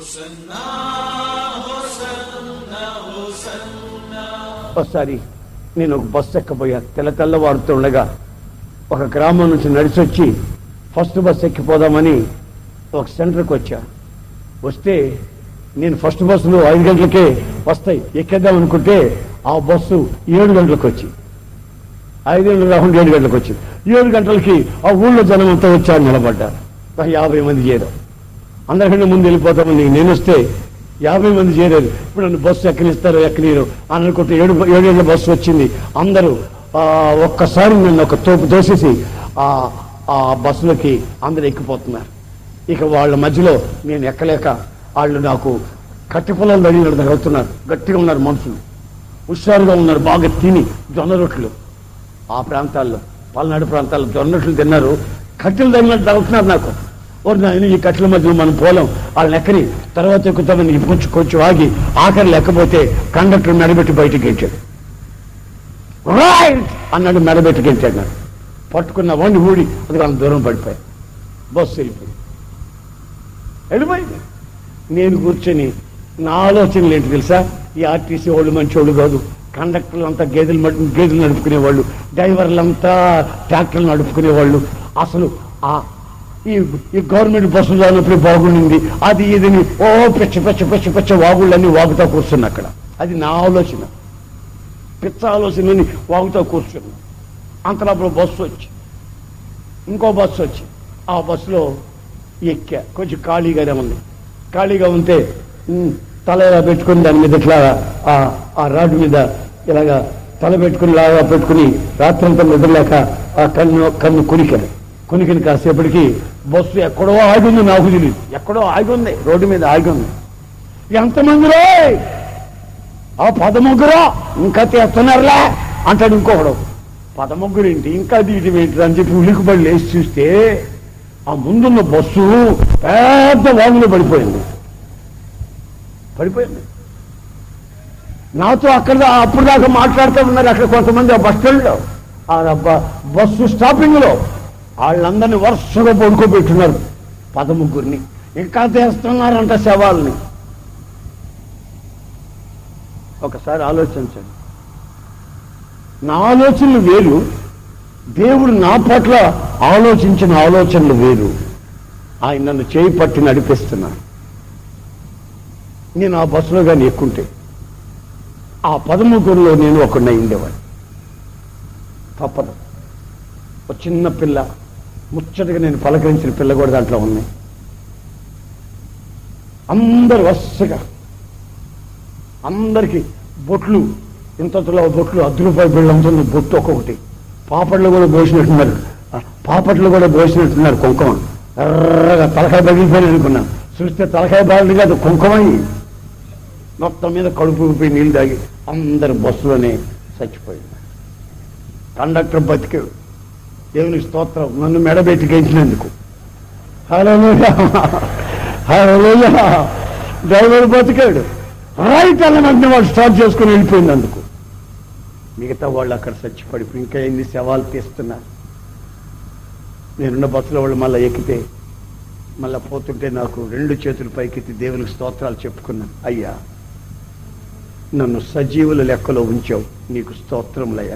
ఒకసారి నేను ఒక బస్సు ఎక్కబోయా తెల్ల తెల్లవారుతుండగా ఒక గ్రామం నుంచి నడిచి వచ్చి ఫస్ట్ బస్ ఎక్కిపోదామని ఒక సెంటర్కి వచ్చా వస్తే నేను ఫస్ట్ బస్సులో ఐదు గంటలకే వస్తాయి ఎక్కేద్దాం అనుకుంటే ఆ బస్సు ఏడు గంటలకు వచ్చి ఐదు గంటలు రాకుండా ఏడు గంటలకు వచ్చింది ఏడు గంటలకి ఆ ఊళ్ళో జనం అంతా వచ్చారు నిలబడ్డారు ఒక యాభై మంది చేరారు అందరికంటే ముందు వెళ్ళిపోతామని నేను వస్తే యాభై మంది చేరారు ఇప్పుడు నన్ను బస్సు ఎక్కనిస్తారు ఎక్కనీరు అని అనుకుంటే ఏడు ఏడేళ్ళ బస్సు వచ్చింది అందరూ ఆ, ఒక్కసారి నన్ను ఒక తోపు దోసేసి ఆ ఆ బస్సులోకి అందరూ ఎక్కిపోతున్నారు ఇక వాళ్ళ మధ్యలో నేను ఎక్కలేక వాళ్ళు నాకు కట్టి పొలాలు అడిగినట్టు తగ్గుతున్నారు గట్టిగా ఉన్నారు మనుషులు హుషారుగా ఉన్నారు బాగా తిని జొన్న రొట్టెలు ఆ ప్రాంతాల్లో పల్నాడు ప్రాంతాల్లో జొన్న రొట్టెలు తిన్నారు కట్టెలు తగినట్టు తగ్గుతున్నారు నాకు ఓ నాయన ఈ కట్టెల మధ్యలో మనం పోలేం వాళ్ళని ఎక్కని తర్వాత ఎక్కుతామని కొంచెం కొంచెం ఆగి ఆఖరి లేకపోతే కండక్టర్ మెడబెట్టి బయటికి గెంచాడు రైట్ అన్నాడు మెడబెట్టి గెంచాడు నాకు పట్టుకున్న వండి ఊడి అది అంత దూరం పడిపోయా బస్సు వెళ్ళిపోయింది వెళ్ళిపోయింది నేను కూర్చొని నా ఆలోచనలు ఏంటి తెలుసా ఈ ఆర్టీసీ వాళ్ళు మంచి వాళ్ళు కాదు కండక్టర్లు అంతా గేదెలు మట్- గేదెలు నడుపుకునేవాళ్ళు డ్రైవర్లంతా ట్రాక్టర్లు నడుపుకునేవాళ్ళు అసలు ఆ ఈ ఈ గవర్నమెంట్ బస్సులు రానప్పుడు బాగుండింది అది ఇదని ఓ పిచ్చ పిచ్చ పిచ్చ పిచ్చ వాగుళ్ళన్నీ వాగుతా కూర్చున్నా అక్కడ అది నా ఆలోచన పిచ్చ ఆలోచనని వాగుతా కూర్చున్నా అంతలోపల బస్సు వచ్చి ఇంకో బస్సు వచ్చి ఆ బస్సులో ఎక్కా కొంచెం ఖాళీగానే ఉంది ఖాళీగా ఉంటే ఉమ్, తల ఇలా పెట్టుకుని దాని మీద ఇట్లా ఆ ఆ రాడ్ మీద ఇలాగా తల పెట్టుకుని లాగా పెట్టుకుని రాత్రంతా నిద్రలేక ఆ కన్ను కన్ను కునికాను కునికిన కాసేపటికి బస్సు ఎక్కడో ఆగి ఉంది నాకు తెలియదు ఎక్కడో ఆగి ఉంది రోడ్డు మీద ఆగి ఉంది ఎంతమంది రే ఆ పదముగ్గురు ఇంకా తీస్తున్నారులే అంటాడు ఇంకొకడు పదముగ్గురు ఏంటి ఇంకా తీయటం ఏంటి అని చెప్పి ఉలికిబడి లేచి చూస్తే ఆ ముందున్న బస్సు పెద్ద వాగులో పడిపోయింది పడిపోయింది నాతో అక్కడ దా- అప్పుడు దాకా మాట్లాడుతూ ఉన్నారు అక్కడ కొంతమంది ఆ బస్ స్టాండ్లో ఆ బ- బస్సు స్టాపింగ్ లో వాళ్ళందరినీ వరుసగా పడుకోబెట్టున్నారు పదముగ్గురిని ఇంకా తీస్తున్నారంట శవాల్ని ఒకసారి ఆలోచించండి నా ఆలోచనలు వేరు దేవుడు నా పట్ల ఆలోచించిన ఆలోచనలు వేరు ఆయన నన్ను చేయి పట్టి నడిపిస్తున్నాడు నేను ఆ బస్సులో కానీ ఎక్కుంటే ఆ పదముగ్గురులో నేను ఒకడిని ఉండేవాడిని తప్పదు ఒక చిన్న పిల్ల ముచ్చటగా నేను పలకరించిన పిల్ల కూడా దాంట్లో ఉన్నాయి అందరు వరుసగా అందరికి బొట్లు ఇంతలో బొట్లు అర్ధ రూపాయల బిళ్ళ ఉంటుంది బొట్టు ఒక్కొక్కటి పాపట్లు కూడా పోసినట్టున్నారు ఆ, పాపట్లు కూడా పోసినట్టున్నారు కుంకుమ ఎర్రగా తలకాయ పగిలిపోయి అనుకున్నాను చూస్తే తలకాయ బాగుంది కాదు కుంకుమని మొత్తం మీద కడుపు ఊపి నీళ్ళు తాగి అందరు బస్సులోనే చచ్చిపోయింది కండక్టర్ బతికాడు దేవుని స్తోత్రం నన్ను మెడబెట్టి గెంచినందుకు హలో హలో డ్రైవర్ బతికాడు రైట్ అన్నమాట వాడు స్టార్ట్ చేసుకుని వెళ్ళిపోయింది అందుకు మిగతా వాళ్ళు అక్కడ చచ్చి పడిపోయి ఇంకా ఎన్ని శవాలు తీస్తున్నారు నేనున్న బస్సులో వాళ్ళు మళ్ళీ ఎక్కితే మళ్ళీ పోతుంటే నాకు రెండు చేతులు పైకెత్తి దేవునికి స్తోత్రాలు చెప్పుకున్నాను అయ్యా నన్ను సజీవుల లెక్కలో ఉంచావు నీకు స్తోత్రములయ్యా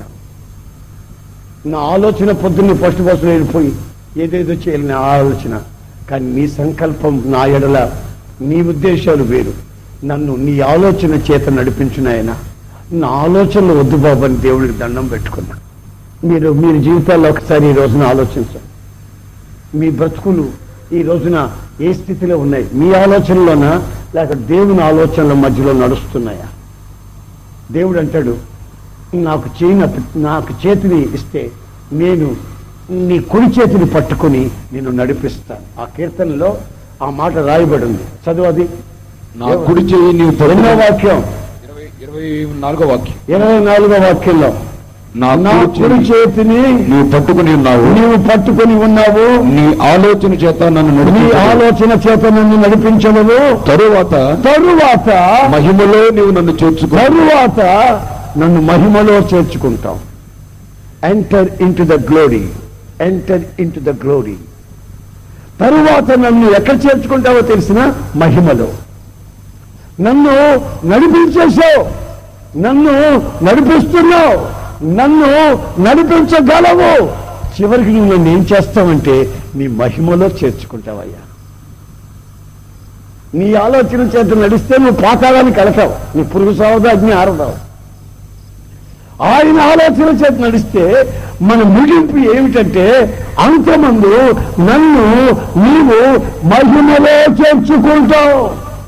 నా ఆలోచన పొద్దున్నే ఫస్ట్ బస్సులో వెళ్ళిపోయి ఏదేదో చేయాలి నా ఆలోచన కానీ నీ సంకల్పం నా ఎడల నీ ఉద్దేశాలు వేరు నన్ను నీ ఆలోచన చేత నడిపించునాయన నా ఆలోచనలు వద్దు బాబు అని దేవుడికి దండం పెట్టుకున్నా మీరు మీరు జీవితాల్లో ఒకసారి ఈ రోజున ఆలోచించండి మీ బ్రతుకులు ఈ రోజున ఏ స్థితిలో ఉన్నాయి మీ ఆలోచనలోనా లేక దేవుని ఆలోచనల మధ్యలో నడుస్తున్నాయా దేవుడు అంటాడు నాకు చేయన నాకు చేతిని ఇస్తే నేను నీ కుడి చేతిని పట్టుకొని నేను నడిపిస్తాను ఆ కీర్తనలో ఆ మాట రాయబడి ఉంది చదువు అది నా కుడి చెయ్యి నీవు ఎన్నో పట్టుకుని వాక్యం ఇరవై ఇరవై నాలుగో వాక్యం ఇరవై నాలుగో వాక్యంలో నా నా కుడి కుడి చెయ్యి చేతిని నీవు పట్టుకుని ఉన్నావు నీవు పట్టుకొని ఉన్నావు నీ ఆలోచన చేత నన్ను నీ నడిపించు. ఆలోచన చేత నన్ను నడిపించవు తరువాత తరువాత మహిమలో నీవు నన్ను చేర్చుకో తరువాత నన్ను మహిమలో చేర్చుకుంటాం enter into the glory enter into the glory తరువాత నన్ను ఎక్కడ చేర్చుకుంటావో తెలిసిన మహిమలో నన్ను నడిపించేసావు నన్ను నడిపిస్తున్నావు నన్ను నడిపించగలవు చివరికి నువ్వు నన్ను ఏం చేస్తావంటే నీ మహిమలో చేర్చుకుంటావయ్యా నీ ఆలోచన చేత నడిస్తే నువ్వు పాతాళానికి వెళతావు నీ పురుగు సావదు అగ్ని ఆరదావు ఆయన ఆలోచన చేత నడిస్తే మన ముగింపు ఏమిటంటే అంతమందు నన్ను నీవు మహిమలో చేర్చుకుంటావు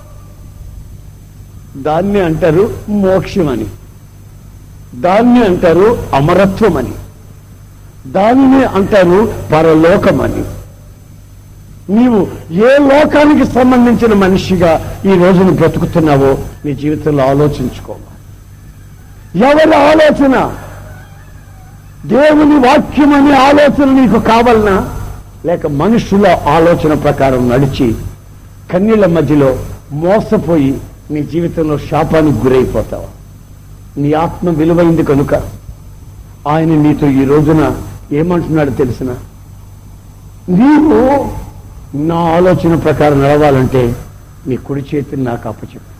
దాన్ని అంటారు మోక్షం అని దాన్ని అంటారు అమరత్వం అని దానిని అంటారు పరలోకమని నీవు ఏ లోకానికి సంబంధించిన మనిషిగా ఈ రోజును బ్రతుకుతున్నావో నీ జీవితంలో ఆలోచించుకోవాలి ఎవరి ఆలోచన దేవుని వాక్యం అనే ఆలోచన నీకు కావాలనా లేక మనుషుల ఆలోచన ప్రకారం నడిచి కన్నీళ్ల మధ్యలో మోసపోయి నీ జీవితంలో శాపానికి గురైపోతావా నీ ఆత్మ విలువైంది కనుక ఆయన నీతో ఈ రోజున ఏమంటున్నాడు తెలిసిన నీవు నా ఆలోచన ప్రకారం నడవాలంటే నీ కుడి చేతిని నాకు అప్పచెప్పు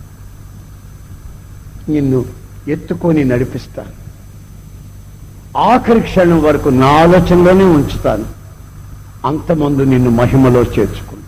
నిన్ను ఎత్తుకొని నడిపిస్తాను ఆఖరి క్షణం వరకు నా ఆలోచనలోనే ఉంచుతాను అంతమందు నిన్ను మహిమలో చేర్చుకున్నాను